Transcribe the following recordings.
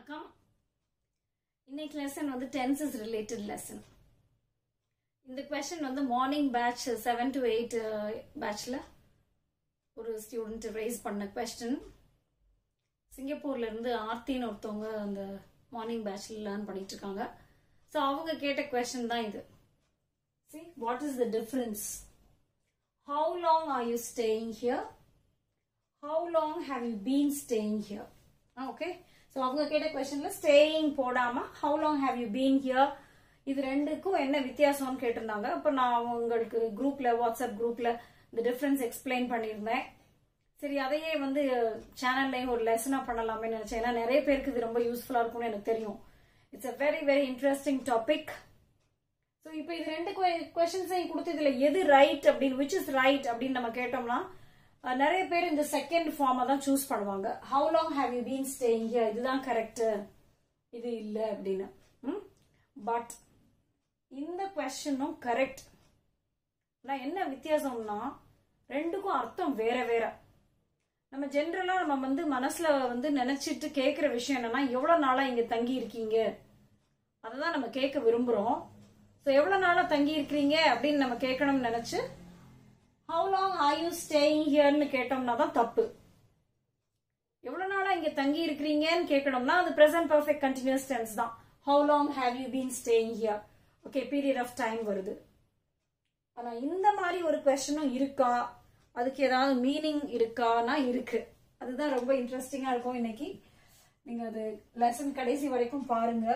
வணக்கம் இன்னைக்கு லெசன் வந்து டென்சஸ் ரிலேட்டட் லெசன் இந்த கொஸ்டின் வந்து morning batch seven to eight பேட்ச்ல ஒரு ஸ்டூடெண்ட் ரைஸ் பண்ண கொஸ்டின் சிங்கப்பூர்ல இருந்து ஆர்த்தின்னு ஒருத்தவங்க அந்த மார்னிங் பேட்ச்ல லேர்ன் பண்ணிட்டு இருக்காங்க ஸோ அவங்க கேட்ட கொஸ்டின் தான் இது see what is the difference how long are you staying here how long have you been staying here okay so அவங்க கேட்ட கொஸ்டின்ல ஸ்டேயிங் போடாம how long have you been here இது ரெண்டுக்கும் என்ன வித்தியாசம்னு கேட்டிருந்தாங்க அப்போ நான் உங்களுக்கு குரூப்ல வாட்ஸ்அப் குரூப்ல இந்த டிஃபரன்ஸ் எக்ஸ்பிளைன் பண்ணியிருந்தேன் சரி அதையே வந்து சேனல்லையும் ஒரு லெசனா பண்ணலாமே நினைச்சேன் ஏன்னா நிறைய பேருக்கு இது ரொம்ப யூஸ்ஃபுல்லா இருக்கும்னு எனக்கு தெரியும் it's a very very interesting topic so இப்போ இது ரெண்டு கொஸ்டின்ஸையும் கொடுத்து இதுல எது ரைட் அப்படின்னு விச் இஸ் ரைட் அப்படின்னு நம்ம கேட்டோம்னா அஹ், நிறைய பேர் இந்த செகண்ட் ஃபார்மை தான் சூஸ் பண்ணுவாங்க how long have you been staying here இதுதான் கரெக்ட் இது இல்லை அப்படின்னு பட் இந்த கொஸ்டினும் கரெக்ட் நான் என்ன வித்தியாசம்னா ரெண்டுக்கும் அர்த்தம் வேற வேற நம்ம ஜென்ரலா நம்ம வந்து மனசுல வந்து நினைச்சிட்டு கேக்குற விஷயம் என்னன்னா எவ்வளவு நாளா இங்க தங்கி இருக்கீங்க அததான் நம்ம கேட்க விரும்புறோம் ஸோ எவ்வளவு நாளா தங்கி இருக்கிறீங்க அப்படின்னு நம்ம கேட்கணும்னு நினைச்சு how long are you staying ஹியர்னு கேட்டோம்னா தான் தப்பு எவ்வளவு நாளா இங்க தங்கி இருக்கிறீங்கன்னு கேட்கணும்னா அது பிரசன்ட் பர்ஃபெக்ட் கண்டினியூஸ் டென்ஸ் தான் how long have you been staying here okay period of time வருது ஆனா இந்த மாதிரி ஒரு கொஸ்டினும் இருக்கா அதுக்கு ஏதாவது மீனிங் இருக்கானா இருக்கு அதுதான் ரொம்ப இன்ட்ரெஸ்டிங்கா இருக்கும் இன்னைக்கு நீங்க அது லெசன் கடைசி வரைக்கும் பாருங்க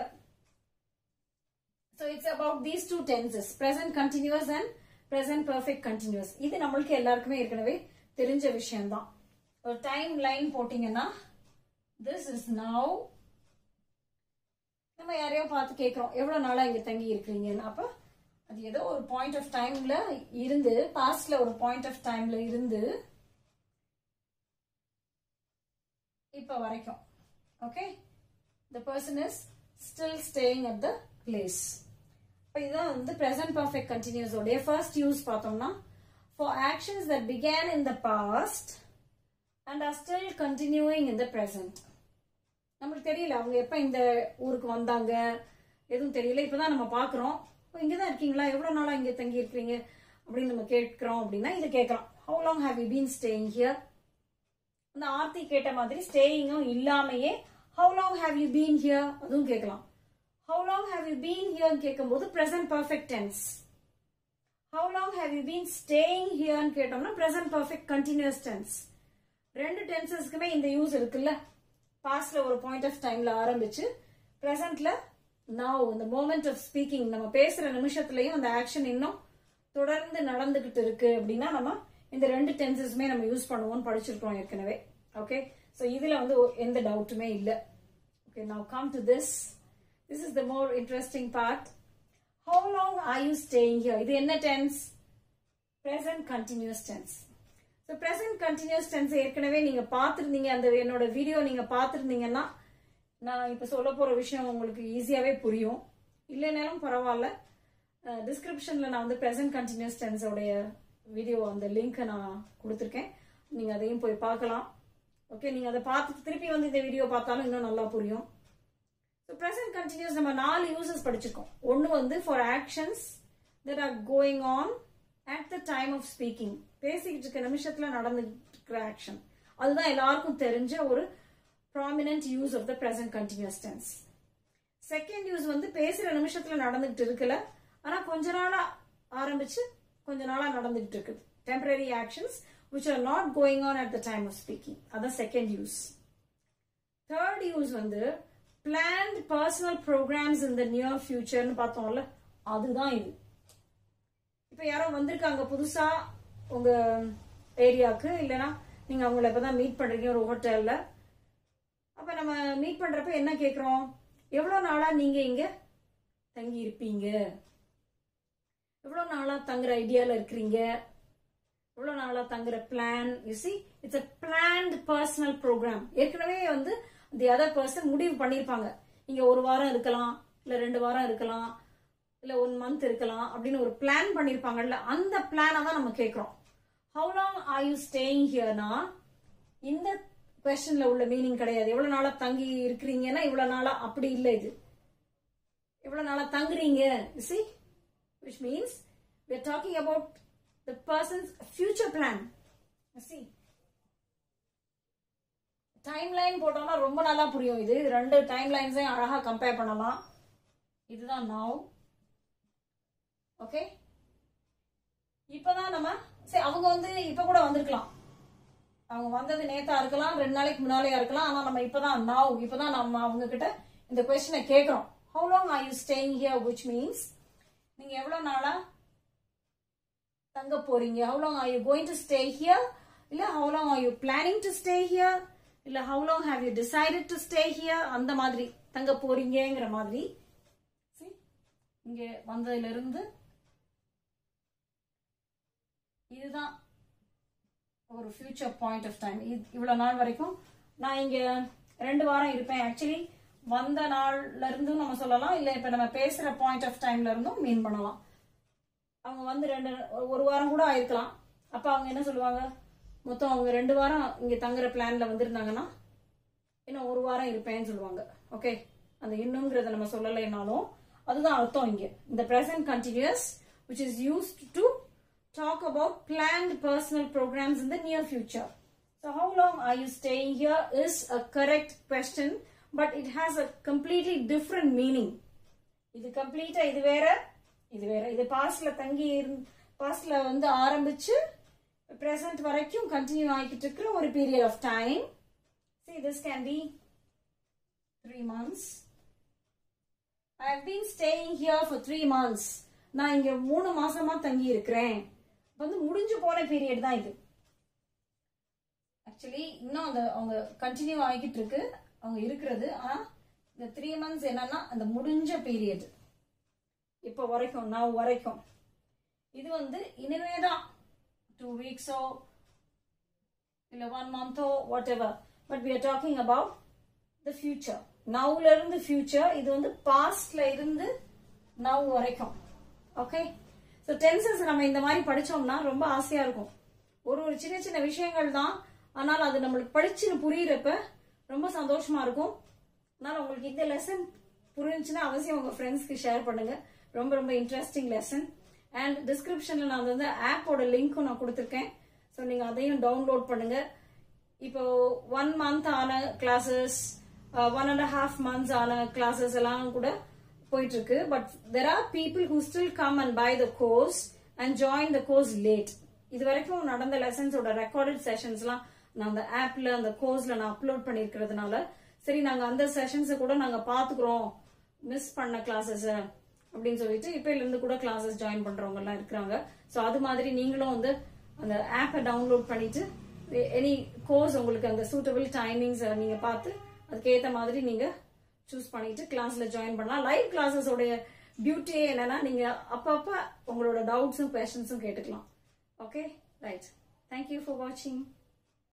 so it's about these two tenses present continuous and present perfect continuous இது நம்மளுக்கு எல்லாருக்குமே ஏற்கனவே தெரிஞ்ச விஷயம்தான் ஒரு டைம் லைன் போட்டீங்கன்னா திஸ் இஸ் நவ் நம்ம யாரையோ பார்த்து கேட்குறோம் எவ்வளோ நாளாக இங்கே தங்கி இருக்கிறீங்கன்னு அப்போ அது ஏதோ ஒரு பாயிண்ட் ஆஃப் டைம்ல இருந்து பாஸ்ட்ல ஒரு பாயிண்ட் ஆஃப் டைம்ல இருந்து இப்ப வரைக்கும் okay the person is still staying at the place இப்போ இதுதான் வந்து ப்ரெசன்ட் பர்ஃபெக்ட் கண்டினியூஸ் உடைய ஃபர்ஸ்ட் யூஸ் பார்த்தோம்னா for actions that began in the past and are still continuing in the present நம்மளுக்கு தெரியல அவங்க எப்ப இந்த ஊருக்கு வந்தாங்க எதுவும் தெரியல இப்பதான் நம்ம பாக்குறோம் இங்க தான் இருக்கீங்களா எவ்வளவு நாளா இங்க தங்கி இருக்கிறீங்க அப்படின்னு நம்ம கேட்கிறோம் அப்படின்னா இது கேட்கலாம் how long have you been staying here அந்த ஆர்த்தி கேட்ட மாதிரி ஸ்டேயிங்கும் இல்லாமையே how long have you been here அதுவும் கேட்கலாம் how long have you been here கேட்கும்போது present perfect tense how long have you been staying ஹியர்னு கேட்டோம்னா பிரசன்ட் பர்ஃபெக்ட் கண்டினியூஸ் டென்ஸ் ரெண்டு டென்சஸ்க்குமே இந்த யூஸ் இருக்குல்ல பாஸ்ட்ல ஒரு பாயிண்ட் ஆஃப் டைம்ல ஆரம்பிச்சு பிரசன்ட்ல நாவ் இந்த மோமெண்ட் ஆஃப் ஸ்பீக்கிங் நம்ம பேசுற நிமிஷத்துலயும் அந்த ஆக்ஷன் இன்னும் தொடர்ந்து நடந்துகிட்டு இருக்கு அப்படின்னா நம்ம இந்த ரெண்டு டென்சஸ்மே நம்ம யூஸ் பண்ணுவோம்னு படிச்சிருக்கோம் ஏற்கனவே ஓகே ஸோ இதுல வந்து ஒ- எந்த டவுட்டுமே இல்லை okay now come to this this is the more interesting part how long are you staying here இது என்ன tense present continuous tense so present continuous tense ஏற்கனவே நீங்க பார்த்துருந்தீங்க அந்த என்னோட வீடியோ நீங்க பார்த்துருந்தீங்கன்னா நான் இப்போ சொல்ல போற விஷயம் உங்களுக்கு ஈஸியாவே புரியும் இல்லைனாலும் பரவாயில்ல டிஸ்கிரிப்ஷன்ல நான் வந்து present continuous tense உடைய வீடியோ அந்த லிங்க்கை நான் கொடுத்துருக்கேன் நீங்க அதையும் போய் பார்க்கலாம் ஓகே நீங்க அதை பார்த்துட்டு திருப்பி வந்து இந்த வீடியோ பார்த்தாலும் இன்னும் நல்லா புரியும் ஸோ ப்ரெசன்ட் கண்டினியூஸ் நம்ம நாலு யூசஸ் படிச்சிருக்கோம் ஒன்று வந்து for actions that are going on at the time of speaking பேசிக்கிட்டு இருக்க நிமிஷத்துல நடந்துட்டு இருக்கிற ஆக்ஷன் அதுதான் எல்லாருக்கும் தெரிஞ்ச ஒரு prominent use of the present continuous tense second use வந்து பேசுற நிமிஷத்துல நடந்துகிட்டு இருக்குல்ல ஆனா கொஞ்ச நாளா ஆரம்பிச்சு கொஞ்ச நாளா நடந்துகிட்டு இருக்குது temporary actions which are not going on at the time of speaking அதான் செகண்ட் யூஸ் தேர்ட் யூஸ் வந்து planned personal programs in the near ஃபியூச்சர்னு பார்த்தோம்ல அதுதான் இது இப்போ யாரோ வந்திருக்காங்க புதுசா உங்க ஏரியாவுக்கு இல்லைன்னா நீங்க அவங்கள இப்பதான் மீட் பண்றீங்க ஒரு ஹோட்டல்ல அப்ப நம்ம மீட் பண்றப்ப என்ன கேக்குறோம் எவ்வளவு நாளா நீங்க இங்க தங்கி இருப்பீங்க எவ்வளவு நாளா தங்குற ஐடியால இருக்கிறீங்க எவ்வளவு நாளா தங்குற plan you see it's a planned personal program ஏற்கனவே வந்து தி அதர் பர்சன் முடிவு பண்ணியிருப்பாங்க இங்க ஒரு வாரம் இருக்கலாம் இல்ல ரெண்டு வாரம் இருக்கலாம் இல்ல ஒன் மந்த் இருக்கலாம் அப்படின்னு ஒரு பிளான் பண்ணிருப்பாங்கல்ல அந்த பிளானை தான் நம்ம கேட்கிறோம் how long are you staying ஹியர்னா இந்த கொஸ்டின்ல உள்ள மீனிங் கிடையாது எவ்வளவு நாளா தங்கி இருக்கிறீங்கன்னா இவ்வளவு நாளா அப்படி இல்லை இது எவ்வளவு நாளா தங்குறீங்க see which means we are talking about the person's future plan see time line போட்டோம்னா ரொம்ப நல்லா புரியும் இது ரெண்டு டைம் லைன்ஸையும் அழகா கம்பேர் பண்ணலாம் இதுதான் நாவ் ஓகே இப்பதான் நம்ம சரி அவங்க வந்து இப்ப கூட வந்திருக்கலாம் அவங்க வந்தது நேத்தா இருக்கலாம் ரெண்டு நாளைக்கு முன்னாலேயா இருக்கலாம் ஆனா நம்ம இப்பதான் நாவ் இப்பதான் நம்ம அவங்க கிட்ட இந்த கொஸ்டினை கேட்கிறோம் how long are you staying here which means நீங்க எவ்வளவு நாளா தங்க போறீங்க how long are you going to stay here இல்ல how long are you planning to stay here இல்ல how long have you decided to stay here அந்த மாதிரி தங்க போறீங்கங்கிற மாதிரி See? இங்க வந்ததுல இருந்து இதுதான் ஒரு ஃபியூச்சர் பாயிண்ட் ஆஃப் டைம் இவ்வளவு நாள் வரைக்கும் நான் இங்க ரெண்டு வாரம் இருப்பேன் ஆக்சுவலி வந்த நாள்ல இருந்தும் நம்ம சொல்லலாம் இல்ல இப்ப நம்ம பேசுற பாயிண்ட் ஆஃப் டைம்ல இருந்தும் மீன் பண்ணலாம் அவங்க வந்து ரெண்டு ஒரு வாரம் கூட ஆயிருக்கலாம் அப்ப அவங்க என்ன சொல்லுவாங்க மொத்தம் அவங்க ரெண்டு வாரம் இங்க தங்குற பிளான்ல வந்திருந்தாங்கன்னா இன்னும் ஒரு வாரம் இருப்பேன்னு சொல்லுவாங்க ஓகே அந்த இன்னுங்கிறத நம்ம சொல்லலைனாலும் அதுதான் அர்த்தம் இங்க இந்த present continuous which is used to talk about planned personal programs in the near future so how long are you staying here is a correct question but it has a completely different meaning இது கம்ப்ளீட்டா இது வேற இது வேற இது பாஸ்ட்ல தங்கி பாஸ்ட்ல வந்து ஆரம்பிச்சு present வரைக்கும் கண்டினியூ ஆகிட்டு இருக்கிற ஒரு period of time see this can be three months I have been staying here for three months நான் இங்க மூணு மாசமா தங்கி இருக்கிறேன் வந்து முடிஞ்சு போன பீரியட் தான் இது ஆக்சுவலி இன்னும் அந்த அவங்க கண்டினியூ ஆகிட்டு இருக்கு அவங்க இருக்கிறது ஆனா இந்த த்ரீ மந்த்ஸ் என்னன்னா அந்த முடிஞ்ச பீரியட் இப்போ வரைக்கும் நான் வரைக்கும் இது வந்து இனிமே தான் டூ வீக்ஸோ இல்ல ஒன் மந்தோ whatever but we are talking about the future நவ்ல இருந்து ஃபியூச்சர் இது வந்து பாஸ்ட்ல இருந்து நவ் வரைக்கும் ஓகே ஸோ டென்சஸ் நம்ம இந்த மாதிரி படிச்சோம்னா ரொம்ப ஆசையா இருக்கும் ஒரு ஒரு சின்ன சின்ன விஷயங்கள் தான் ஆனால் அது நம்மளுக்கு படிச்சுன்னு புரியுறப்ப ரொம்ப சந்தோஷமா இருக்கும் அதனால உங்களுக்கு இந்த லெசன் புரிஞ்சுன்னா அவசியம் உங்க ஃப்ரெண்ட்ஸ்க்கு ஷேர் பண்ணுங்க ரொம்ப ரொம்ப இன்ட்ரெஸ்டிங் லெசன் அண்ட் டிஸ்கிரிப்ஷன்ல நான் வந்து ஆப்போட லிங்க்கும் நான் கொடுத்துருக்கேன் ஸோ நீங்க அதையும் டவுன்லோட் பண்ணுங்க இப்போ ஒன் மந்த் ஆன classes one and half months ஆன கிளாஸஸ் எல்லாம் கூட போயிட்டு இருக்கு but there are people who still come and buy the course and join the course late இது வரைக்கும் நடந்த லெசன்ஸோட ரெக்கார்டட் செஷன்ஸ்லாம் நான் அந்த ஆப்ல அந்த கோர்ஸ்ல நான் அப்லோட் பண்ணிருக்கிறதுனால சரி நாங்க அந்த செஷன்ஸை கூட நாங்க பாத்துக்கிறோம் மிஸ் பண்ண கிளாஸஸ் அப்படின்னு சொல்லிட்டு இப்ப இருந்து கூட கிளாஸஸ் ஜாயின் பண்றவங்க எல்லாம் இருக்கிறாங்க ஸோ அது மாதிரி நீங்களும் வந்து அந்த ஆப்பை டவுன்லோட் பண்ணிட்டு எனி கோர்ஸ் உங்களுக்கு அந்த சூட்டபிள் டைமிங்ஸ் நீங்க பார்த்து அதுக்கேற்ற மாதிரி நீங்க சூஸ் பண்ணிட்டு கிளாஸ்ல ஜாயின் பண்ணலாம் லைவ் கிளாஸஸோடைய பியூட்டியே என்னன்னா நீங்க அப்பப்ப உங்களோட டவுட்ஸும் கொஸ்டின்ஸும் கேட்டுக்கலாம் ஓகே ரைட் தேங்க்யூ ஃபார் வாட்சிங்